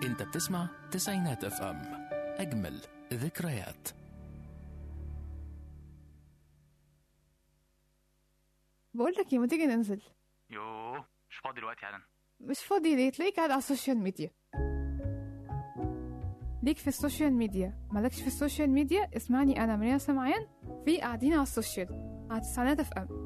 انت بتسمع تسعينات اف ام اجمل ذكريات بقول لك ايه ما تيجي ننزل يوه مش فاضي دلوقتي حالا مش فاضي ليه تلاقيك قاعد على السوشيال ميديا ليك في السوشيال ميديا مالكش في السوشيال ميديا اسمعني انا مريم سمعان في قاعدين على السوشيال على تسعينات اف ام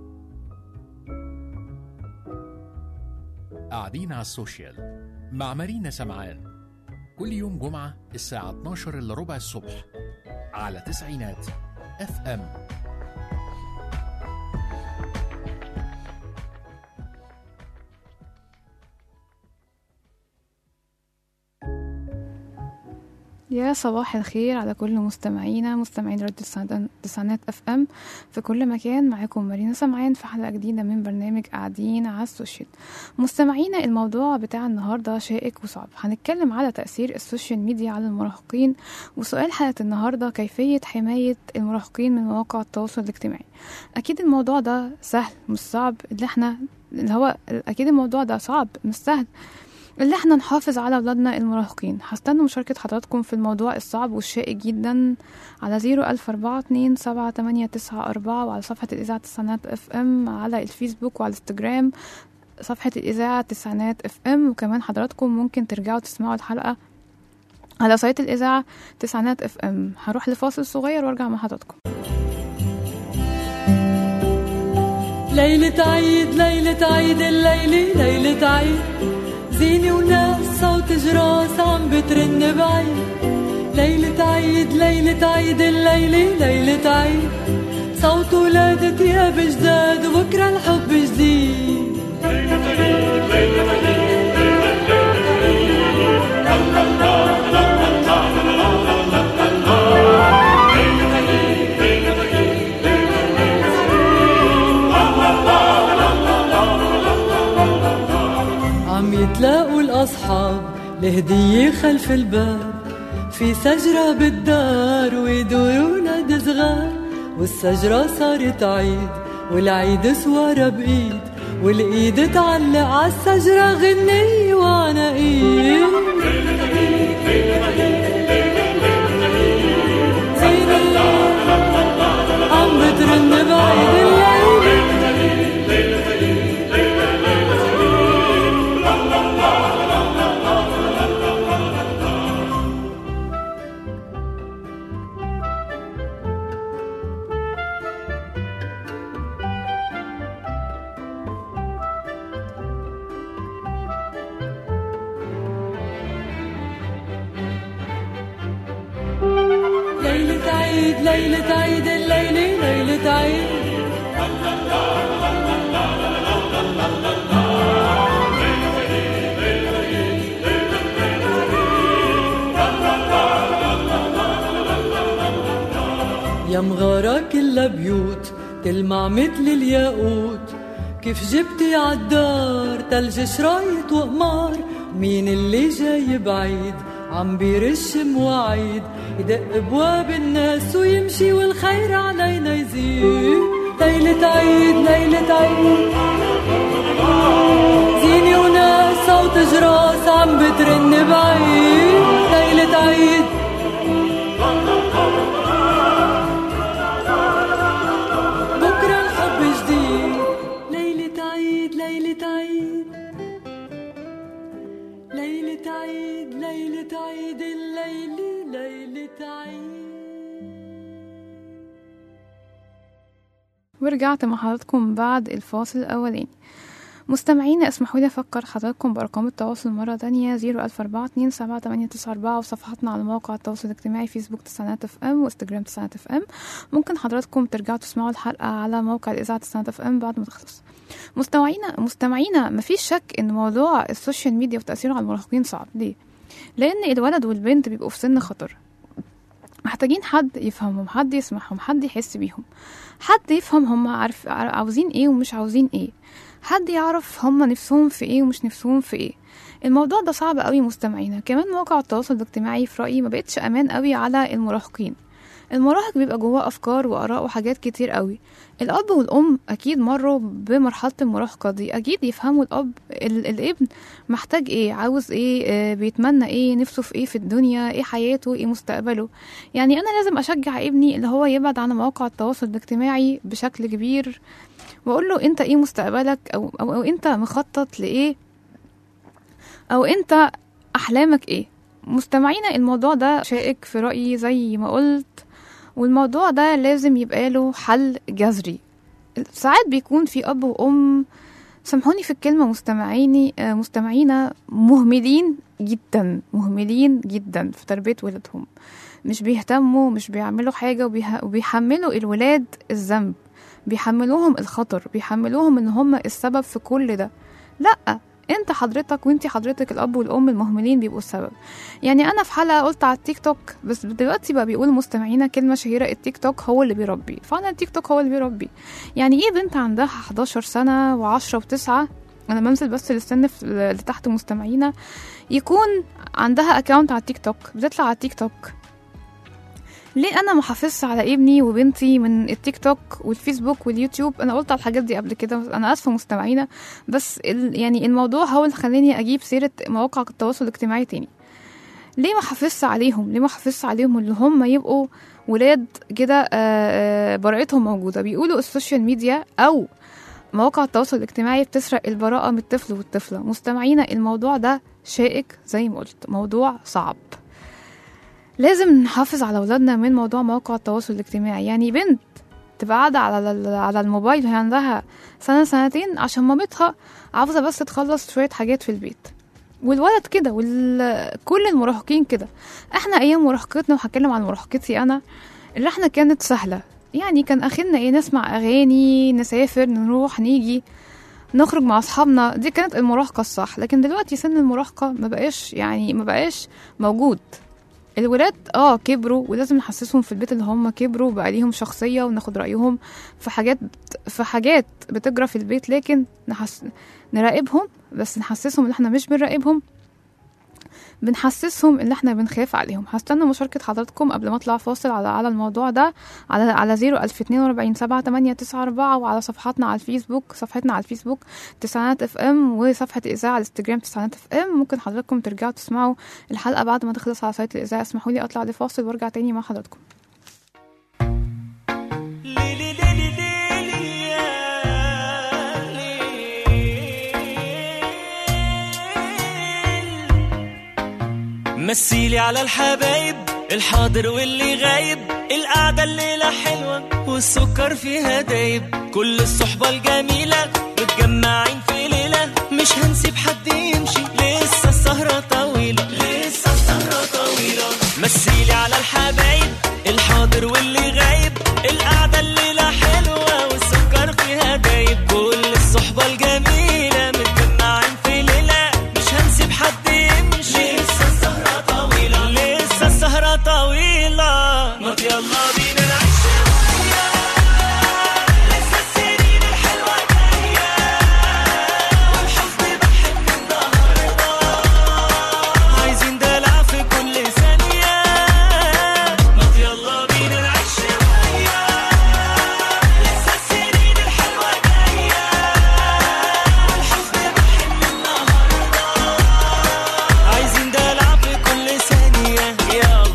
قاعدين على السوشيال مع مارينا سمعان كل يوم جمعة الساعة 12 إلا ربع الصبح على تسعينات اف ام يا صباح الخير على كل مستمعينا مستمعين راديو التسعينات- تسعينات اف ام في كل مكان معاكم مارينا سمعان في حلقة جديدة من برنامج قاعدين على السوشيال مستمعينا الموضوع بتاع النهاردة شائك وصعب هنتكلم على تأثير السوشيال ميديا على المراهقين وسؤال حلقة النهاردة كيفية حماية المراهقين من مواقع التواصل الاجتماعي أكيد الموضوع ده سهل مش صعب اللي احنا اللي هو أكيد الموضوع ده صعب مش سهل اللي احنا نحافظ على أولادنا المراهقين هستنى مشاركة حضراتكم في الموضوع الصعب والشائك جدا على زيرو ألف أربعة اتنين سبعة تمانية تسعة أربعة وعلى صفحة الإذاعة تسعينات اف ام على الفيسبوك وعلى الانستجرام صفحة الإذاعة تسعينات اف ام وكمان حضراتكم ممكن ترجعوا تسمعوا الحلقة على سايت الإذاعة تسعينات اف ام هروح لفاصل صغير وارجع مع حضراتكم ليلة عيد ليلة عيد الليلة ليلة عيد زينة وناس صوت جراس عم بترن بعيد ليلة عيد ليلة عيد الليلة ليلة عيد صوت ولادة تياب جداد وبكرة الحب جديد عم يتلاقوا الأصحاب لهدية خلف الباب في شجرة بالدار ويدوروا ولاد صغار والشجرة صارت عيد والعيد سوارة بإيد والإيد تعلق عالشجرة غنية وعناقيد زينة عم بترن بعيد الليل ليلة عيد ليلة عيد الليلة ليلة عيد يا مغارة كلها بيوت تلمع مثل الياقوت كيف جبتي عالدار تلج شرايط وقمار مين اللي جاي بعيد عم بيرش مواعيد يدق بواب الناس ويمشي والخير علينا يزيد ليلة عيد ليلة عيد زيني وناس صوت جراس عم بترن بعيد ليلة عيد بكرة الحب جديد ليلة عيد ليلة عيد ليلة عيد ليلة عيد الليلة ليلة عيد ورجعت مع حضراتكم بعد الفاصل الأولاني مستمعينا اسمحوا لي أفكر حضراتكم بأرقام التواصل مرة تانية زيرو ألف أربعة اتنين سبعة تمانية تسعة أربعة وصفحاتنا على مواقع التواصل الاجتماعي فيسبوك تسعينات اف ام وانستجرام تسعينات اف ام ممكن حضراتكم ترجعوا تسمعوا الحلقة على موقع الإذاعة تسعينات اف ام بعد ما تخلص مستمعينا مستمعينا مفيش شك إن موضوع السوشيال ميديا وتأثيره على المراهقين صعب ليه؟ لأن الولد والبنت بيبقوا في سن خطر محتاجين حد يفهمهم حد يسمعهم حد يحس بيهم حد يفهم هم عارف عار- عاوزين ايه ومش عاوزين ايه حد يعرف هم نفسهم في ايه ومش نفسهم في ايه الموضوع ده صعب قوي مستمعينا كمان مواقع التواصل الاجتماعي في رأيي ما بقتش امان قوي على المراهقين المراهق بيبقى جواه افكار واراء وحاجات كتير قوي الاب والام اكيد مروا بمرحله المراهقه دي اكيد يفهموا الاب ال- الابن محتاج ايه عاوز ايه آه، بيتمنى ايه نفسه في ايه في الدنيا ايه حياته ايه مستقبله يعني انا لازم اشجع ابني اللي هو يبعد عن مواقع التواصل الاجتماعي بشكل كبير واقول له انت ايه مستقبلك او او, أو انت مخطط لايه او انت احلامك ايه مستمعينا الموضوع ده شائك في رايي زي ما قلت والموضوع ده لازم يبقى له حل جذري ساعات بيكون في اب وام سامحوني في الكلمه مستمعيني آه، مستمعينا مهملين جدا مهملين جدا في تربيه ولادهم مش بيهتموا مش بيعملوا حاجه وبيه- وبيحملوا الولاد الذنب بيحملوهم الخطر بيحملوهم ان هم السبب في كل ده لا انت حضرتك وانت حضرتك الاب والام المهملين بيبقوا السبب يعني انا في حلقه قلت على التيك توك بس دلوقتي بقى بيقول مستمعينا كلمه شهيره التيك توك هو اللي بيربي فانا التيك توك هو اللي بيربي يعني ايه بنت عندها 11 سنه و10 و9 انا بنزل بس للسن في- اللي تحت مستمعينا يكون عندها اكونت على التيك توك بتطلع على التيك توك ليه انا ما حافظش على ابني وبنتي من التيك توك والفيسبوك واليوتيوب انا قلت على الحاجات دي قبل كده انا اسفه مستمعينا بس ال يعني الموضوع هو اللي خلاني اجيب سيره مواقع التواصل الاجتماعي تاني ليه ما حافظش عليهم ليه ما حافظش عليهم اللي هم يبقوا ولاد كده آه، آه، براءتهم موجوده بيقولوا السوشيال ميديا او مواقع التواصل الاجتماعي بتسرق البراءة من الطفل والطفلة مستمعينا الموضوع ده شائك زي ما قلت موضوع صعب لازم نحافظ على أولادنا من موضوع مواقع التواصل الاجتماعي يعني بنت تبقى قاعدة على ال- على الموبايل وهي عندها سنة سنتين عشان مامتها عاوزة بس تخلص شوية حاجات في البيت والولد كده وكل المراهقين كده احنا ايام مراهقتنا وهتكلم عن مراهقتي انا اللي احنا كانت سهلة يعني كان اخرنا ايه نسمع اغاني نسافر نروح نيجي نخرج مع اصحابنا دي كانت المراهقة الصح لكن دلوقتي سن المراهقة ما بقاش يعني ما بقاش موجود الولاد اه كبروا ولازم نحسسهم في البيت اللي هم كبروا بقى ليهم شخصية وناخد رأيهم في حاجات في حاجات بتجرى في البيت لكن نحس نراقبهم بس نحسسهم ان احنا مش بنراقبهم بنحسسهم ان احنا بنخاف عليهم هستنى مشاركة حضراتكم قبل ما اطلع فاصل على على الموضوع ده على على 01042 7 8 9 4 وعلى صفحاتنا على الفيسبوك صفحتنا على الفيسبوك تسعينات اف ام وصفحة الاذاعة على الانستجرام تسعينات اف ام ممكن حضراتكم ترجعوا تسمعوا الحلقة بعد ما تخلص على سايت الاذاعة اسمحوا لي اطلع لفاصل وارجع تاني مع حضراتكم ليلي ليلي ليلي يا ليل. مثيلي على الحبايب الحاضر واللي غايب القعدة الليلة حلوة والسكر فيها دايب كل الصحبة الجميلة متجمعين في ليلة مش هنسيب حد يمشي لسه السهرة طويلة لسه السهرة طويلة مثيلي على الحبايب الحاضر واللي غايب القعدة الليلة حلوة والسكر فيها دايب كل الصحبة الجميلة متجمعين في ليلة مش هنسيب حد يمشي لسه السهرة طويلة لسه السهرة طويلة ما يلا بينا نعيش شوية لسه السنين الحلوة جاية والحزن بحن النهاردة عايزين دلع في كل ثانية ما يلا بينا نعيش شوية لسه السنين الحلوة جاية والحزن بحن النهاردة عايزين دلع في كل ثانية يلا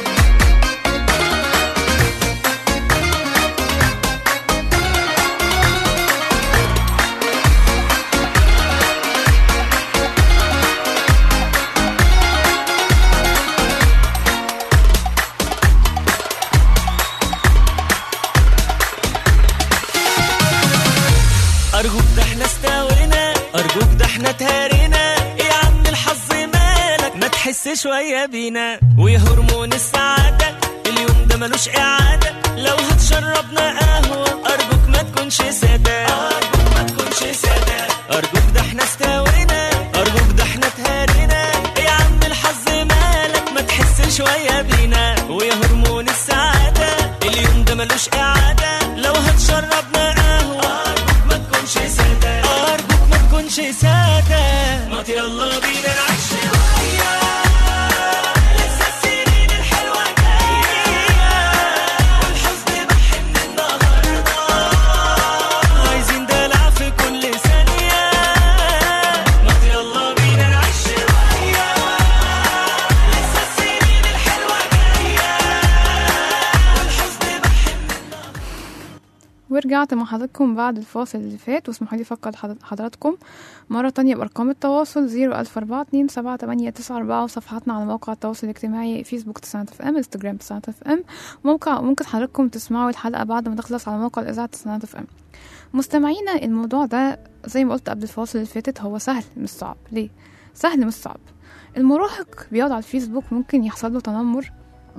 أرجوك ده احنا استوينا أرجوك ده احنا تهرينا إيه يا عم الحظ مالك ما تحس شوية بينا ويا هرمون السعادة اليوم ده ملوش إعادة لو هتشربنا قهوة أرجوك ما تكونش سادة أرجوك ما تكونش سادة أرجوك ده احنا استوينا أرجوك ده احنا تهرينا إيه يا عم الحظ مالك ما تحس شوية بينا ويا هرمون السعادة اليوم ده ملوش إعادة لو هتشربنا قهوة أرجوك ما تكونش سادة أرجوك ما تكونش سادة ما يلا بينا نعيش شوية لسه السنين الحلوة جاية ورجعت مع حضراتكم بعد الفاصل اللي فات واسمحوا لي افكر حضر- حضراتكم مرة تانية بأرقام التواصل زيرو ألف أربعة اتنين سبعة تمانية تسعة أربعة وصفحاتنا على مواقع التواصل الاجتماعي فيسبوك تسعة اف ام انستجرام تسعة اف ام موقع ممكن حضراتكم تسمعوا الحلقة بعد ما تخلص على موقع الإذاعة تسعة اف ام مستمعينا الموضوع ده زي ما قلت قبل الفاصل اللي فاتت هو سهل مش صعب ليه؟ سهل مش صعب المراهق بيقعد على الفيسبوك ممكن يحصل له تنمر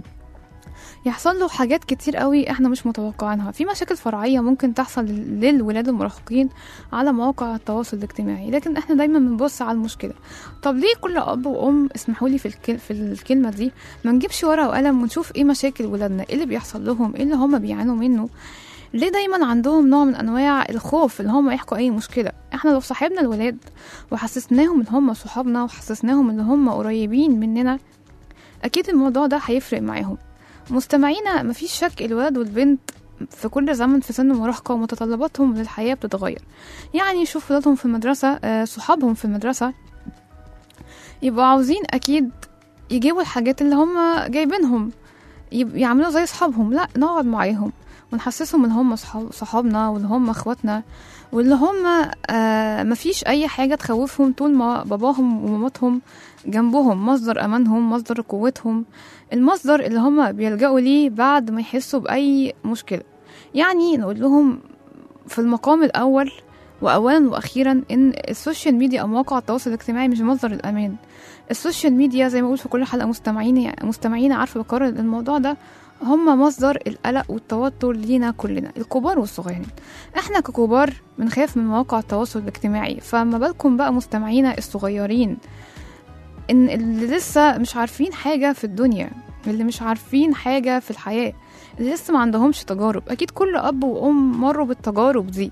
يحصل له حاجات كتير قوي احنا مش متوقعينها في مشاكل فرعية ممكن تحصل للولاد المراهقين على مواقع التواصل الاجتماعي لكن احنا دايما بنبص على المشكلة طب ليه كل اب وام اسمحوا لي في, الكل في الكلمة دي ما نجيبش ورقة وقلم ونشوف ايه مشاكل ولادنا ايه اللي بيحصل لهم ايه اللي هم بيعانوا منه ليه دايما عندهم نوع من انواع الخوف ان هم يحكوا اي مشكله احنا لو صاحبنا الولاد وحسسناهم ان هم صحابنا وحسسناهم ان هم قريبين مننا اكيد الموضوع ده هيفرق معاهم مستمعينا مفيش شك الولد والبنت في كل زمن في سن المراهقة ومتطلباتهم للحياة بتتغير يعني شوف ولادهم في المدرسة آه، صحابهم في المدرسة يبقوا عاوزين أكيد يجيبوا الحاجات اللي هم جايبينهم يب- يعملوا زي صحابهم لا نقعد معاهم ونحسسهم ان هم صحاب صحابنا وان هم اخواتنا واللي هم آه مفيش اي حاجه تخوفهم طول ما باباهم ومامتهم جنبهم مصدر امانهم مصدر قوتهم المصدر اللي هم بيلجأوا ليه بعد ما يحسوا باي مشكله يعني نقول لهم في المقام الاول واولا واخيرا ان السوشيال ميديا او مواقع التواصل الاجتماعي مش مصدر الامان السوشيال ميديا زي ما بقول في كل حلقه مستمعين مستمعين عارفه بكرر الموضوع ده هم مصدر القلق والتوتر لينا كلنا الكبار والصغيرين احنا ككبار بنخاف من مواقع التواصل الاجتماعي فما بالكم بقى مستمعينا الصغيرين ان اللي لسه مش عارفين حاجة في الدنيا اللي مش عارفين حاجة في الحياة اللي لسه ما عندهمش تجارب اكيد كل اب وام مروا بالتجارب دي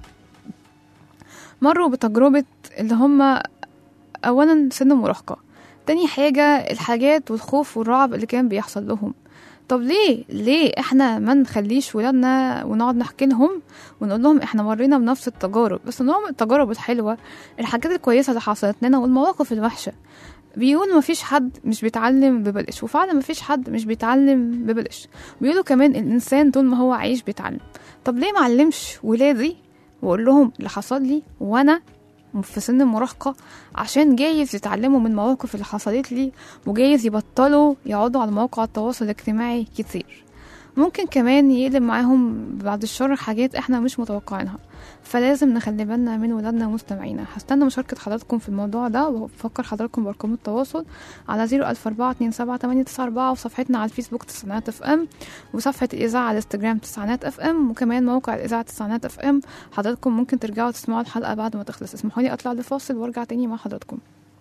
مروا بتجربة اللي هم اولا سن المراهقة تاني حاجة الحاجات والخوف والرعب اللي كان بيحصل لهم طب ليه ليه احنا ما نخليش ولادنا ونقعد نحكي لهم ونقول لهم احنا مرينا بنفس التجارب بس نوع من التجارب الحلوه الحاجات الكويسه اللي حصلت لنا والمواقف الوحشه بيقولوا مفيش حد مش بيتعلم ببلاش وفعلا مفيش حد مش بيتعلم ببلاش بيقولوا كمان الانسان طول ما هو عايش بيتعلم طب ليه معلمش ولادي واقول لهم اللي حصل لي وانا في سن المراهقة عشان جايز يتعلموا من المواقف اللي حصلت لي وجايز يبطلوا يقعدوا على مواقع التواصل الاجتماعي كتير ممكن كمان يقلب معاهم بعد الشر حاجات احنا مش متوقعينها فلازم نخلي بالنا من ولادنا ومستمعينا هستنى مشاركة حضراتكم في الموضوع ده وبفكر حضراتكم بأرقام التواصل على زيرو ألف أربعة اتنين سبعة تمانية تسعة أربعة وصفحتنا على الفيسبوك تسعينات اف ام وصفحة الإذاعة على الانستجرام تسعينات اف ام وكمان موقع الإذاعة تسعينات اف ام حضراتكم ممكن ترجعوا تسمعوا الحلقة بعد ما تخلص اسمحوا لي أطلع لفاصل وارجع تاني مع حضراتكم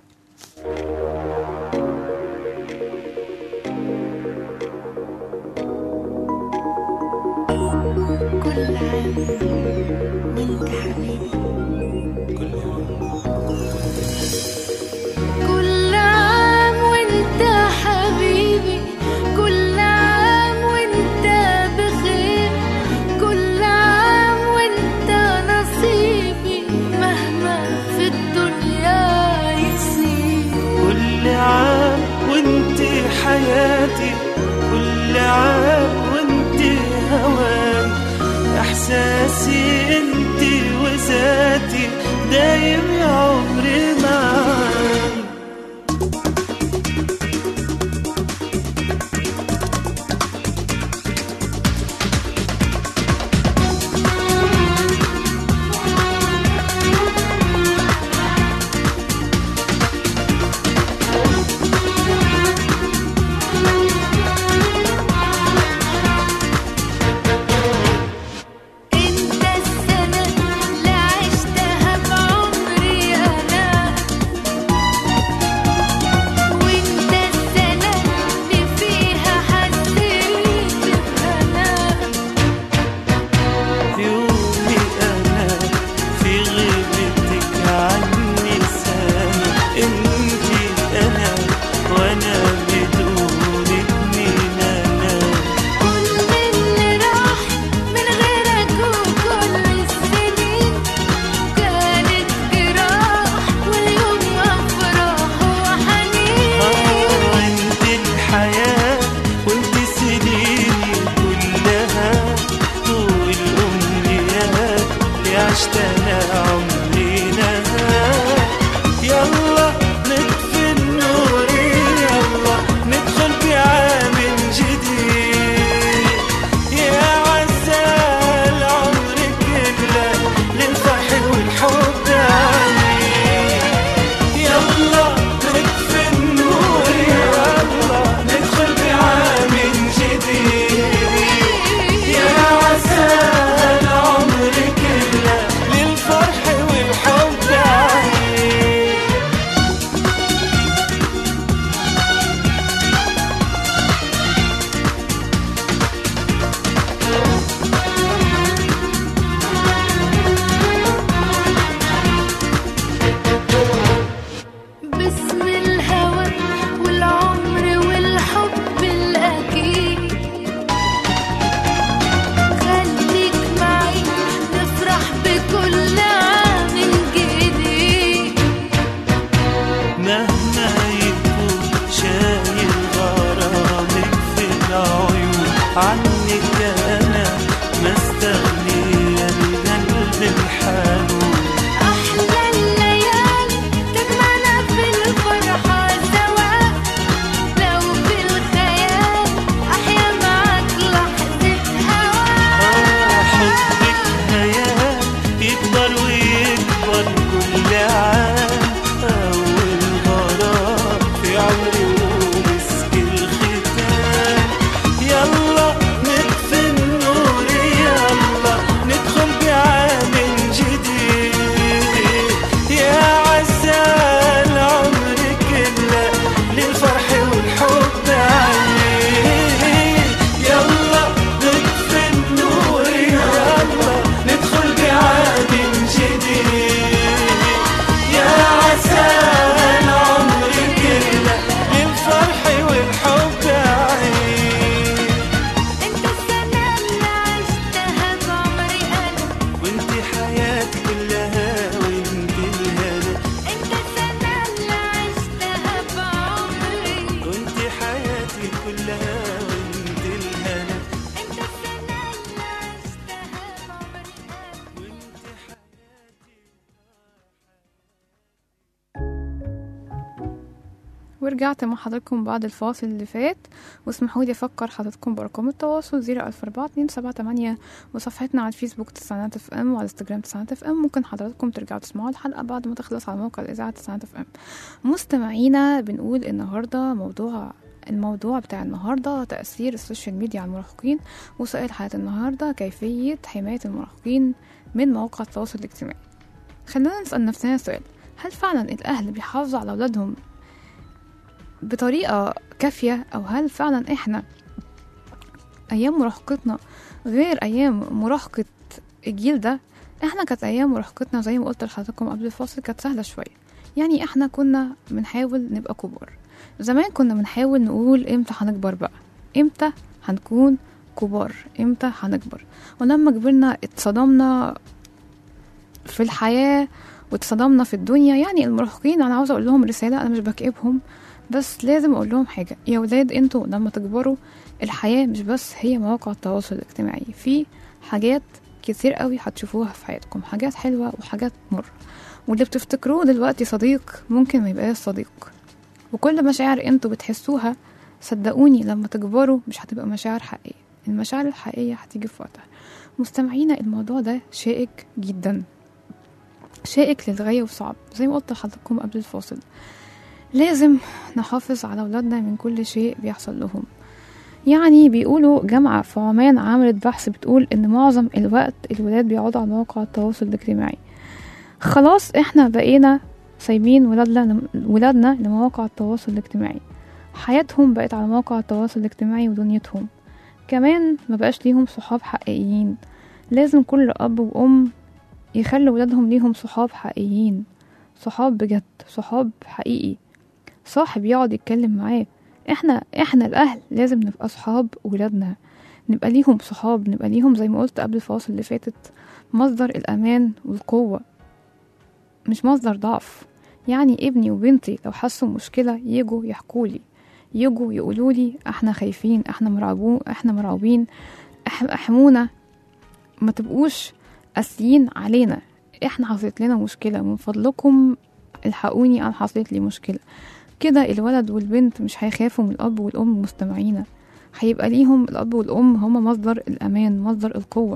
كل عام وانت حبيبي كل عام وانت حبيبي كل عام وانت بخير كل عام وانت نصيبي مهما في الدنيا يصير كل عام وانت حياتي كل عام وانت هواي احساسي انت وذاتي دايم يا عمري معاي انت السنة اللي عشتها بعمري ورجعت مع حضراتكم بعد الفاصل اللي فات واسمحوا لي افكر حضراتكم بارقام التواصل زيرو الف اربعة اتنين سبعة تمانية وصفحتنا على الفيسبوك تسعينات اف ام وعلى انستجرام تسعينات اف ام ممكن حضراتكم ترجعوا تسمعوا الحلقة بعد ما تخلص على موقع الاذاعة تسعينات اف ام مستمعينا بنقول النهاردة موضوع الموضوع بتاع النهاردة تأثير السوشيال ميديا على المراهقين وسؤال حلقة النهاردة كيفية حماية المراهقين من مواقع التواصل الاجتماعي خلينا نسأل نفسنا سؤال هل فعلا الأهل بيحافظوا على أولادهم بطريقة كافية أو هل فعلا إحنا أيام مراهقتنا غير أيام مراهقة الجيل ده إحنا كانت أيام مراهقتنا زي ما قلت لحضراتكم قبل الفاصل كانت سهلة شوية يعني إحنا كنا بنحاول نبقى كبار زمان كنا بنحاول نقول إمتى هنكبر بقى إمتى هنكون كبار إمتى هنكبر ولما كبرنا اتصدمنا في الحياة واتصدمنا في الدنيا يعني المراهقين أنا عاوزة أقول لهم رسالة أنا مش بكئبهم بس لازم اقول لهم حاجه يا ولاد انتوا لما تكبروا الحياه مش بس هي مواقع التواصل الاجتماعي في حاجات كتير قوي هتشوفوها في حياتكم حاجات حلوه وحاجات مر واللي بتفتكروه دلوقتي صديق ممكن ما يبقاش صديق وكل مشاعر انتوا بتحسوها صدقوني لما تكبروا مش هتبقى مشاعر حقيقيه المشاعر الحقيقيه هتيجي في وقتها مستمعينا الموضوع ده شائك جدا شائك للغايه وصعب زي ما قلت لحضراتكم قبل الفاصل لازم نحافظ على أولادنا من كل شيء بيحصل لهم يعني بيقولوا جامعة في عمان عملت بحث بتقول إن معظم الوقت الولاد بيقعدوا على مواقع التواصل الاجتماعي خلاص احنا بقينا سايبين ولادنا ولادنا لمواقع التواصل الاجتماعي حياتهم بقت على مواقع التواصل الاجتماعي ودنيتهم كمان ما بقاش ليهم صحاب حقيقيين لازم كل أب وأم يخلوا ولادهم ليهم صحاب حقيقيين صحاب بجد صحاب حقيقي صاحب يقعد يتكلم معاه احنا احنا الاهل لازم نبقى صحاب ولادنا نبقى ليهم صحاب نبقى ليهم زي ما قلت قبل الفاصل اللي فاتت مصدر الامان والقوه مش مصدر ضعف يعني ابني وبنتي لو حسوا مشكله يجوا يحكولي يجوا يقولولي احنا خايفين احنا مرعوبين احنا مرعوبين اح- احمونا ما تبقوش قاسيين علينا احنا حصلت لنا مشكله من فضلكم الحقوني انا حصلت لي مشكله كده الولد والبنت مش هيخافوا من الاب والام مستمعينا هيبقى ليهم الاب والام هما مصدر الامان مصدر القوه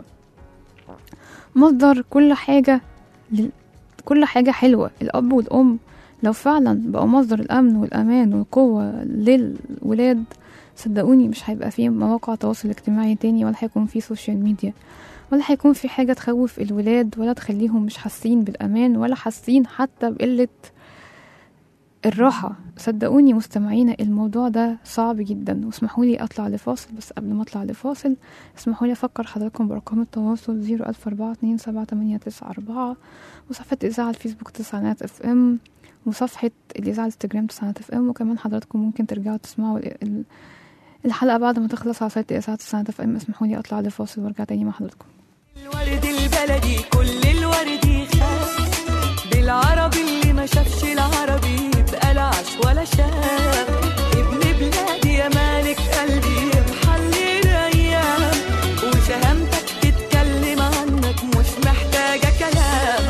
مصدر كل حاجه لل... كل حاجه حلوه الاب والام لو فعلا بقوا مصدر الامن والامان والقوه للولاد صدقوني مش هيبقى فيه مواقع تواصل اجتماعي تاني ولا هيكون فيه سوشيال ميديا ولا هيكون في حاجة تخوف الولاد ولا تخليهم مش حاسين بالأمان ولا حاسين حتى بقلة الراحة صدقوني مستمعينا الموضوع ده صعب جدا واسمحوا لي أطلع لفاصل بس قبل ما أطلع لفاصل اسمحوا لي أفكر حضراتكم برقم التواصل زيرو ألف أربعة اتنين سبعة تمانية تسعة أربعة وصفحة إذاعة الفيسبوك تسعينات اف ام وصفحة الإذاعة الانستجرام تسعينات اف ام وكمان حضراتكم ممكن ترجعوا تسمعوا ال- ال- الحلقة بعد ما تخلص على سايت إذاعة تسعينات اف ام اسمحوا لي أطلع لفاصل وارجع تاني مع حضراتكم الورد البلدي كل الورد يخاف بالعربي اللي ما شافش العربي يبقى لا عاش ولا شاف ابن بلادي يا مالك قلبي محلي الايام وشهامتك تتكلم عنك مش محتاجه كلام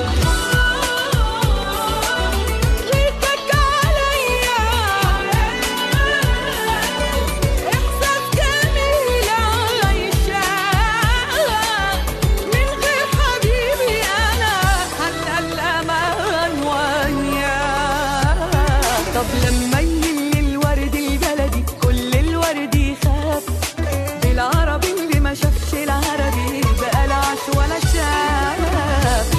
ليكك عليا إحساس جميل عايشة من غير حبيبي أنا حتى الأمان وياه طب لما يهل الورد البلدي كل الورد يخاف بالعربي اللي ما شافش العربي بقى لا عاش ولا شاف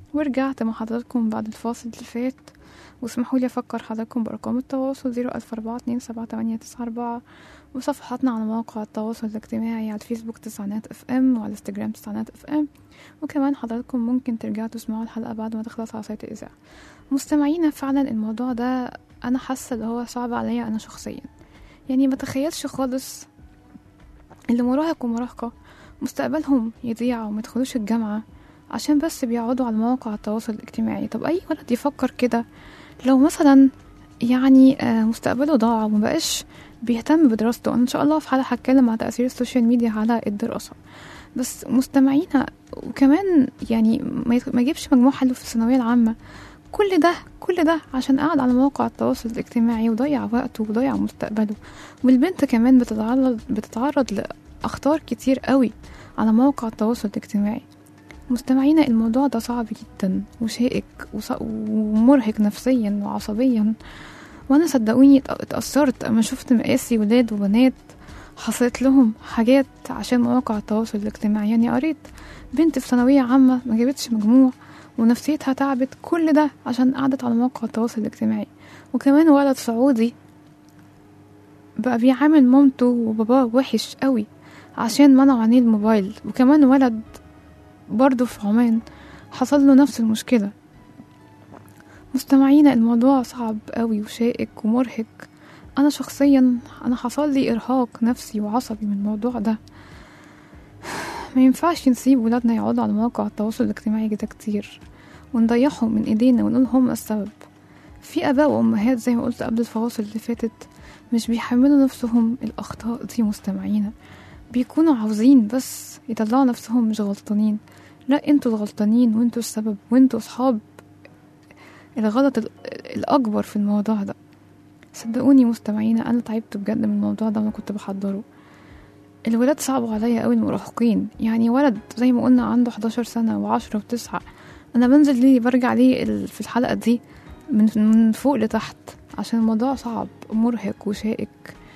ورجعت مع حضراتكم بعد الفاصل اللي فات واسمحوا لي أفكر حضراتكم بأرقام التواصل زيرو ألف أربعة اتنين سبعة تمانية تسعة أربعة وصفحاتنا على مواقع التواصل الاجتماعي على الفيسبوك تسعينات اف ام وعلى الانستجرام تسعينات اف ام وكمان حضراتكم ممكن ترجعوا تسمعوا الحلقة بعد ما تخلص على سايت الإذاعة مستمعينا فعلا الموضوع ده أنا حاسة اللي هو صعب عليا أنا شخصيا يعني ما تخيلش خالص اللي مراهق ومراهقة مستقبلهم يضيع وما يدخلوش الجامعة عشان بس بيقعدوا على مواقع التواصل الاجتماعي طب أي ولد يفكر كده لو مثلا يعني آه، مستقبله ضاع ومبقاش بيهتم بدراسته أنا إن شاء الله في حلقة هتكلم عن تأثير السوشيال ميديا على الدراسة بس مستمعينا وكمان يعني ما يت- ما يجيبش مجموع حلو في الثانوية العامة كل ده كل ده عشان قاعد على مواقع التواصل الاجتماعي وضيع وقته وضيع مستقبله والبنت كمان بتتعرض بتتعرض لأخطار كتير قوي على مواقع التواصل الاجتماعي مستمعينا الموضوع ده صعب جدا وشائك وص- ومرهق نفسيا وعصبيا وانا صدقوني ات- اتأثرت اما شفت مقاسي ولاد وبنات حصلت لهم حاجات عشان مواقع التواصل الاجتماعي يعني قريت بنت في ثانوية عامة ما جابتش مجموع ونفسيتها تعبت كل ده عشان قعدت على مواقع التواصل الاجتماعي وكمان ولد سعودي بقى بيعامل مامته وباباه وحش قوي عشان منعوا عينيه الموبايل وكمان ولد برضه في عمان حصل له نفس المشكلة مستمعينا الموضوع صعب قوي وشائك ومرهق انا شخصيا انا حصل لي ارهاق نفسي وعصبي من الموضوع ده ما ينفعش نسيب ولادنا يقعدوا على مواقع التواصل الاجتماعي كده كتير ونضيعهم من ايدينا ونقول هم السبب في اباء وامهات زي ما قلت قبل الفواصل اللي فاتت مش بيحملوا نفسهم الاخطاء دي مستمعينا بيكونوا عاوزين بس يطلعوا نفسهم مش غلطانين لا انتوا الغلطانين وانتوا السبب وانتوا اصحاب الغلط ال- الاكبر في الموضوع ده صدقوني مستمعينا انا تعبت بجد من الموضوع ده وانا كنت بحضره الولاد صعبوا عليا قوي المراهقين يعني ولد زي ما قلنا عنده 11 سنة وعشرة وتسعة انا بنزل ليه برجع ليه ال- في الحلقة دي من, من فوق لتحت عشان الموضوع صعب ومرهق وشائك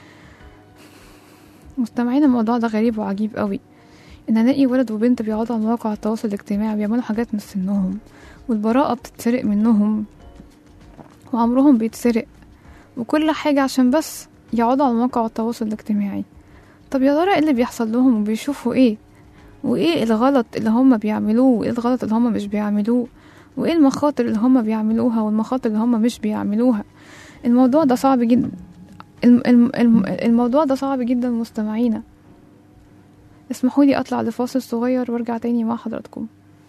مستمعين الموضوع ده غريب وعجيب قوي ان الاقي ولد وبنت بيقعدوا على مواقع التواصل الاجتماعي بيعملوا حاجات من سنهم والبراءة بتتسرق منهم وعمرهم بيتسرق وكل حاجة عشان بس يقعدوا على مواقع التواصل الاجتماعي طب يا ترى ايه اللي بيحصل لهم وبيشوفوا ايه وايه الغلط اللي هم بيعملوه وايه الغلط اللي هم مش بيعملوه وايه المخاطر اللي هم بيعملوها والمخاطر اللي هم مش بيعملوها الموضوع ده صعب جدا الم الم الم الموضوع ده صعب جدا مستمعينا اسمحوا لي اطلع لفاصل صغير وارجع تاني مع حضراتكم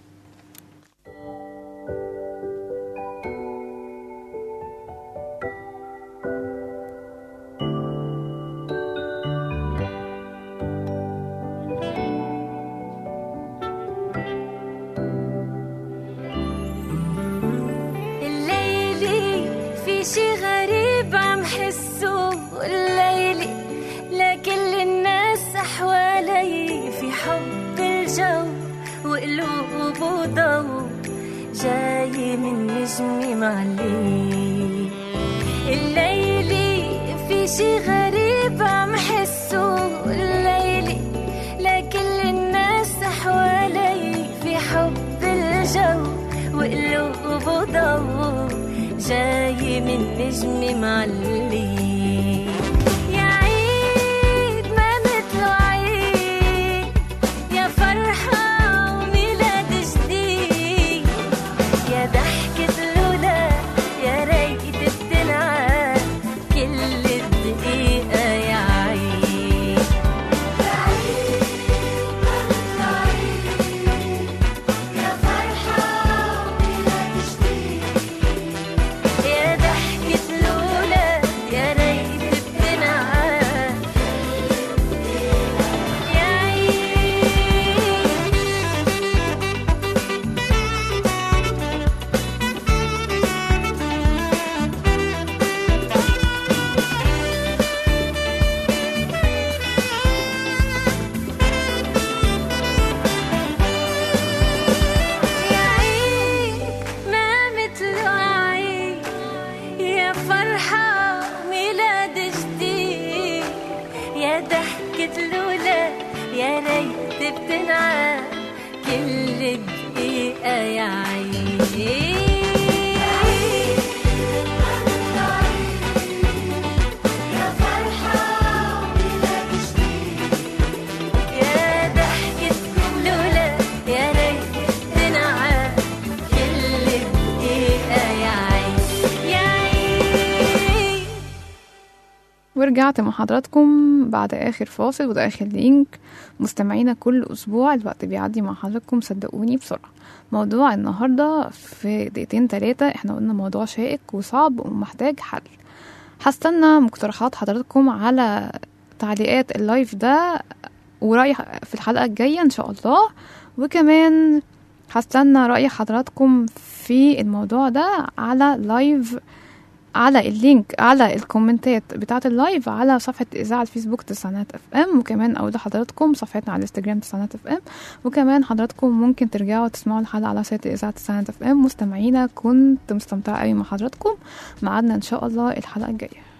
الليلي في شي غريب عم حسه الليلي لكل الناس حوالي في حب الجو وقلوب وضو جاي من نجمي معلي الليلي في شي غريب عم حسه الليلي لكل الناس حوالي في حب الجو وقلوب وضو جاي من نجمي معلي يا عيد ما مثله عيد يا فرحة وميلاد جديد يا ضحكة الولاد يا ريت بتنعاد كل دقيقة يا عيد يا عيد ما مثله عيد يا فرحة وميلاد جديد يا ضحكة الولاد يا ورجعت مع حضراتكم بعد آخر فاصل وده آخر لينك مستمعينا كل أسبوع الوقت بيعدي مع حضراتكم صدقوني بسرعة موضوع النهاردة في دقيقتين تلاتة احنا قلنا موضوع شائك وصعب ومحتاج حل هستنى مقترحات حضراتكم على تعليقات اللايف ده ورأي في الحلقة الجاية إن شاء الله وكمان هستنى رأي حضراتكم في الموضوع ده على لايف على اللينك على الكومنتات بتاعة اللايف على صفحة إذاعة الفيسبوك تسعينات اف ام وكمان أقول لحضراتكم صفحتنا على الانستجرام تسعينات اف ام وكمان حضراتكم ممكن ترجعوا تسمعوا الحلقة على سايت إذاعة تسعينات اف ام مستمعينا كنت مستمتعة قوي مع حضراتكم معادنا إن شاء الله الحلقة الجاية